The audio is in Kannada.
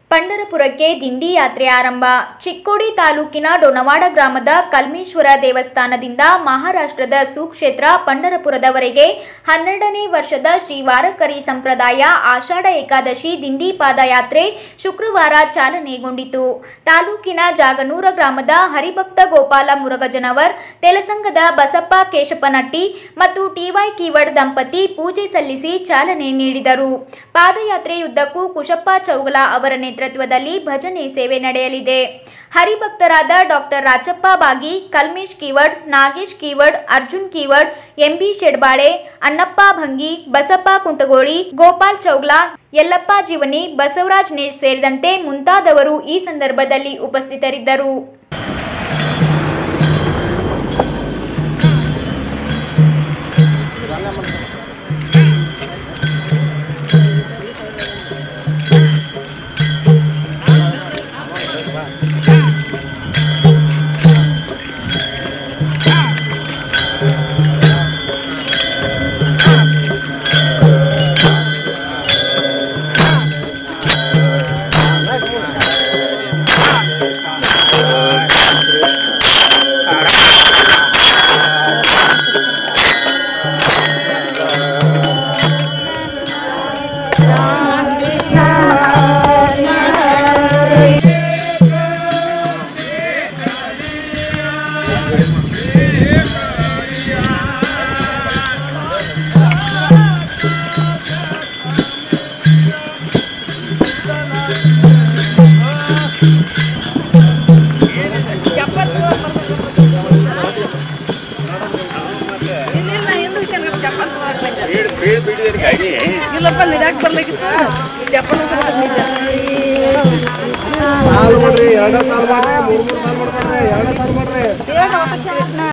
ಪಂಡರಪುರಕ್ಕೆ ದಿಂಡಿ ಯಾತ್ರೆ ಆರಂಭ ಚಿಕ್ಕೋಡಿ ತಾಲೂಕಿನ ಡೊನವಾಡ ಗ್ರಾಮದ ಕಲ್ಮೇಶ್ವರ ದೇವಸ್ಥಾನದಿಂದ ಮಹಾರಾಷ್ಟ್ರದ ಸುಕ್ಷೇತ್ರ ಪಂಡರಪುರದವರೆಗೆ ಹನ್ನೆರಡನೇ ವರ್ಷದ ಶ್ರೀ ವಾರಕರಿ ಸಂಪ್ರದಾಯ ಆಷಾಢ ಏಕಾದಶಿ ದಿಂಡಿ ಪಾದಯಾತ್ರೆ ಶುಕ್ರವಾರ ಚಾಲನೆಗೊಂಡಿತು ತಾಲೂಕಿನ ಜಾಗನೂರ ಗ್ರಾಮದ ಹರಿಭಕ್ತ ಗೋಪಾಲ ಮುರುಗಜನವರ್ ತೆಲಸಂಗದ ಬಸಪ್ಪ ಕೇಶಪ್ಪನಟ್ಟಿ ಮತ್ತು ಟಿವೈ ಕೀವಡ್ ದಂಪತಿ ಪೂಜೆ ಸಲ್ಲಿಸಿ ಚಾಲನೆ ನೀಡಿದರು ಪಾದಯಾತ್ರೆಯುದ್ದಕ್ಕೂ ಕುಶಪ್ಪ ಚೌಗಲ ಅವರ ನೇತೃತ್ವದಲ್ಲಿ ಭಜನೆ ಸೇವೆ ನಡೆಯಲಿದೆ ಹರಿಭಕ್ತರಾದ ಡಾಕ್ಟರ್ ರಾಚಪ್ಪ ಬಾಗಿ ಕಲ್ಮೇಶ್ ಕೀವಡ್ ನಾಗೇಶ್ ಕೀವಡ್ ಅರ್ಜುನ್ ಕೀವಡ್ ಎಂಬಿ ಶೆಡ್ಬಾಳೆ ಅಣ್ಣಪ್ಪ ಭಂಗಿ ಬಸಪ್ಪ ಕುಂಟಗೋಳಿ ಗೋಪಾಲ್ ಚೌಗ್ಲಾ ಯಲ್ಲಪ್ಪ ಜೀವನಿ ಬಸವರಾಜ್ ನೇಶ್ ಸೇರಿದಂತೆ ಮುಂತಾದವರು ಈ ಸಂದರ್ಭದಲ್ಲಿ ಉಪಸ್ಥಿತರಿದ್ದರು ಇಲ್ಲಪ್ಪ ನಿಜಾಕ್ ಬರ್ಲಿಕ್ಕಿತ್ತು ಜಪ್ಪನ ಸಾಲ್ ಮಾಡ್ರಿ ಎರಡ ಸಾಲ್ ಮಾಡ್ರಿ ಮೂರ್ ಮೂರ್ ಸಾಲ್ ಮಾಡ್ಬೇಡ್ರಿ ಎರಡ ಸಾಲ್ ಮಾಡ್ರಿ